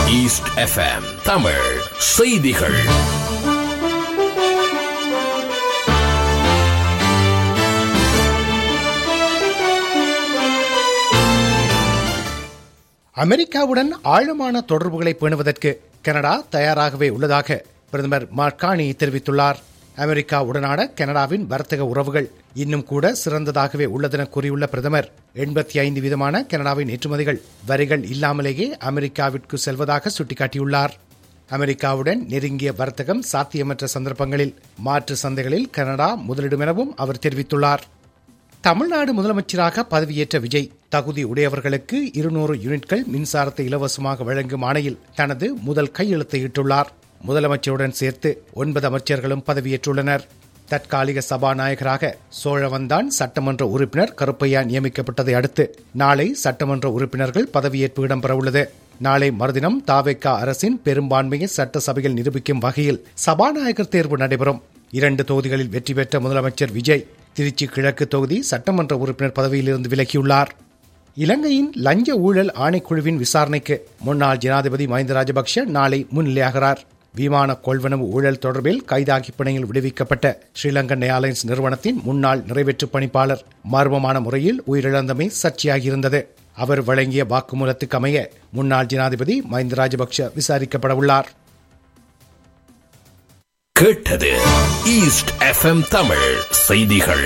east FM Tamil செய்திகள் அமெரிக்காவுடன் ஆழமான தொடர்புகளை பேணுவதற்கு கனடா தயாராகவே உள்ளதாக பிரதமர் மார்கானி தெரிவித்துள்ளார் அமெரிக்காவுடனான கனடாவின் வர்த்தக உறவுகள் இன்னும் கூட சிறந்ததாகவே உள்ளதென கூறியுள்ள பிரதமர் எண்பத்தி ஐந்து விதமான கனடாவின் ஏற்றுமதிகள் வரிகள் இல்லாமலேயே அமெரிக்காவிற்கு செல்வதாக சுட்டிக்காட்டியுள்ளார் அமெரிக்காவுடன் நெருங்கிய வர்த்தகம் சாத்தியமற்ற சந்தர்ப்பங்களில் மாற்று சந்தைகளில் கனடா முதலிடும் எனவும் அவர் தெரிவித்துள்ளார் தமிழ்நாடு முதலமைச்சராக பதவியேற்ற விஜய் தகுதி உடையவர்களுக்கு இருநூறு யூனிட்கள் மின்சாரத்தை இலவசமாக வழங்கும் ஆணையில் தனது முதல் கையெழுத்தை இட்டுள்ளார் முதலமைச்சருடன் சேர்த்து ஒன்பது அமைச்சர்களும் பதவியேற்றுள்ளனர் தற்காலிக சபாநாயகராக சோழவந்தான் சட்டமன்ற உறுப்பினர் கருப்பையா நியமிக்கப்பட்டதை அடுத்து நாளை சட்டமன்ற உறுப்பினர்கள் பதவியேற்பு இடம்பெறவுள்ளது நாளை மறுதினம் தாவேக்கா அரசின் பெரும்பான்மையை சட்டசபையில் நிரூபிக்கும் வகையில் சபாநாயகர் தேர்வு நடைபெறும் இரண்டு தொகுதிகளில் வெற்றி பெற்ற முதலமைச்சர் விஜய் திருச்சி கிழக்கு தொகுதி சட்டமன்ற உறுப்பினர் பதவியிலிருந்து விலகியுள்ளார் இலங்கையின் லஞ்ச ஊழல் ஆணைக்குழுவின் விசாரணைக்கு முன்னாள் ஜனாதிபதி மஹிந்த ராஜபக்ஷ நாளை முன்னிலையாகிறார் விமான கொள்வனவு ஊழல் தொடர்பில் கைதாகி பிணையில் விடுவிக்கப்பட்ட ஸ்ரீலங்கன் ஏர்லைன்ஸ் நிறுவனத்தின் முன்னாள் நிறைவேற்று பணிப்பாளர் மர்மமான முறையில் உயிரிழந்தமை சர்ச்சையாகியிருந்தது அவர் வழங்கிய வாக்குமூலத்துக்கு அமைய முன்னாள் ஜனாதிபதி மஹிந்த ராஜபக்ஷ விசாரிக்கப்பட உள்ளார் கேட்டது ஈஸ்ட் எஃப்எம் தமிழ் செய்திகள்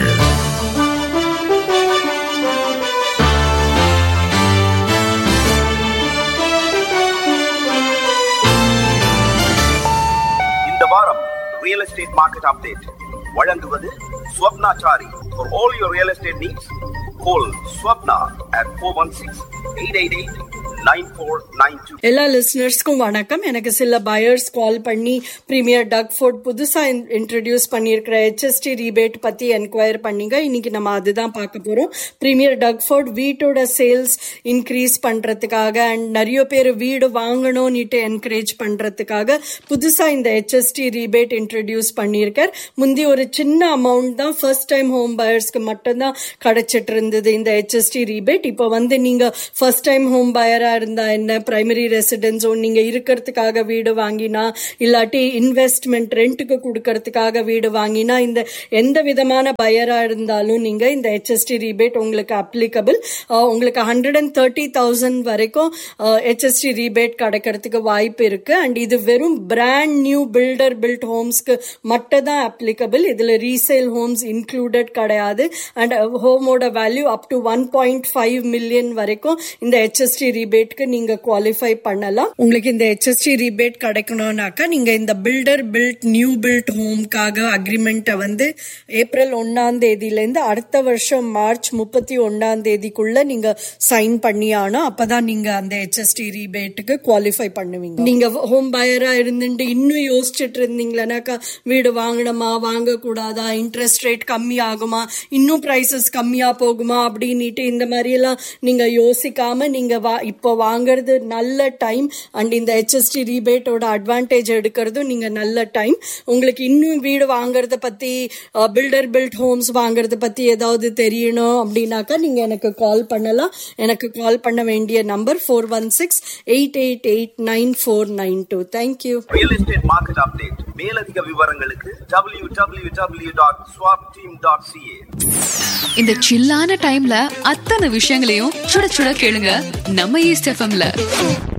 இந்த வாரம் ரியல் எஸ்டேட் மார்க்கெட் அப்டேட் வழங்குவது Swapnachari for all your real estate needs call Swapna at four one six eight eight eight nine four nine two எல்லா லிசனர்ஸ்க்கும் வணக்கம் எனக்கு சில பயர்ஸ் கால் பண்ணி பிரீமியர் டக் ஃபோர்ட் புதுசா இன்ட்ரடியூஸ் பண்ணியிருக்கிற ஹெச்எஸ்டி ரீபேட் பத்தி என்கொயர் பண்ணீங்க இன்னைக்கு நம்ம அதுதான் பார்க்க போறோம் பிரீமியர் டக் ஃபோர்ட் வீட்டோட சேல்ஸ் இன்க்ரீஸ் பண்றதுக்காக அண்ட் நிறைய பேர் வீடு வாங்கணும்னுட்டு என்கரேஜ் பண்றதுக்காக புதுசா இந்த ஹெச்எஸ்டி ரீபேட் இன்ட்ரடியூஸ் பண்ணியிருக்கார் முந்தி ஒரு சின்ன அமௌண்ட் தான் ஃபர்ஸ்ட் டைம் ஹோம் பயர்ஸ்க்கு மட்டும்தான் கிடைச்சிட்டு இருந்தது இந்த ஹெச்எஸ்டி ரீபேட் இப்போ வந்து நீங்க ஃபர்ஸ்ட் டைம் ஹோம் பயரா இருந்தா என்ன பிரைமரி ரெசிடென்ஸோ நீங்க இருக்கிறதுக்காக வீடு வாங்கினா இல்லாட்டி இன்வெஸ்ட்மெண்ட் ரெண்ட்டுக்கு கொடுக்கறதுக்காக வீடு வாங்கினா இந்த எந்த விதமான பயரா இருந்தாலும் நீங்க இந்த ஹெச்எஸ்டி ரீபேட் உங்களுக்கு அப்ளிகபிள் உங்களுக்கு ஹண்ட்ரட் அண்ட் தேர்ட்டி தௌசண்ட் வரைக்கும் ஹெச்எஸ்டி ரீபேட் கிடைக்கிறதுக்கு வாய்ப்பு இருக்கு அண்ட் இது வெறும் பிராண்ட் நியூ பில்டர் பில்ட் ஹோம்ஸ்க்கு மட்டும் தான் அப்ளிகபிள் இதுல ரீசேல் ஹோம்ஸ் இன்க்ளூடட் கிடையாது அண்ட் ஹோமோட value up to one point five million வரைக்கும் இந்த ஹெச்எஸ்டி ரீபேட்க்கு நீங்க குவாலிஃபை பண்ணலாம் உங்களுக்கு இந்த ஹெச்எஸ்டி ரீபேட் கிடைக்கணும்னாக்கா நீங்க இந்த பில்டர் பில்ட் நியூ பில்ட் ஹோம்காக அக்ரிமெண்ட்டை வந்து ஏப்ரல் ஒன்னாம் தேதியில இருந்து அடுத்த வருஷம் மார்ச் முப்பத்தி ஒன்னாம் தேதிக்குள்ள நீங்க சைன் பண்ணி ஆனோம் அப்பதான் நீங்க அந்த ஹெச்எஸ்டி ரீபேட்டுக்கு குவாலிஃபை பண்ணுவீங்க நீங்க ஹோம் பயரா இருந்துட்டு இன்னும் யோசிச்சுட்டு இருந்தீங்களானாக்கா வீடு வாங்கணுமா வாங்க கூடாதா இன்ட்ரெஸ்ட் ரேட் கம்மி ஆகுமா இன்னும் பிரைசஸ் கம்மியா போகுமா அப்படின்னுட்டு இந்த மாதிரி எல்லாம் நீங்க யோசிக்காம நீங்க வா இப்போ வாங்குறது நல்ல டைம் அண்ட் இந்த ஹெச்எஸ்டி ரீபேட்டோட அட்வான்டேஜ் எடுக்கிறதும் நீங்க நல்ல டைம் உங்களுக்கு இன்னும் வீடு வாங்குறத பத்தி பில்டர் பில்ட் ஹோம்ஸ் வாங்குறத பத்தி ஏதாவது தெரியணும் அப்படின்னாக்கா நீங்க எனக்கு கால் பண்ணலாம் எனக்கு கால் பண்ண வேண்டிய number four one six eight eight eight nine four nine two thank you real estate market update மேலதிக விவரங்களுக்கு W W W dot swap team dot CA இந்த சில்லான டைம்ல அத்தனை விஷயங்களையும் சுட சுட கேளுங்க நம்ம ஈஸ்ட் எஃப்எம்ல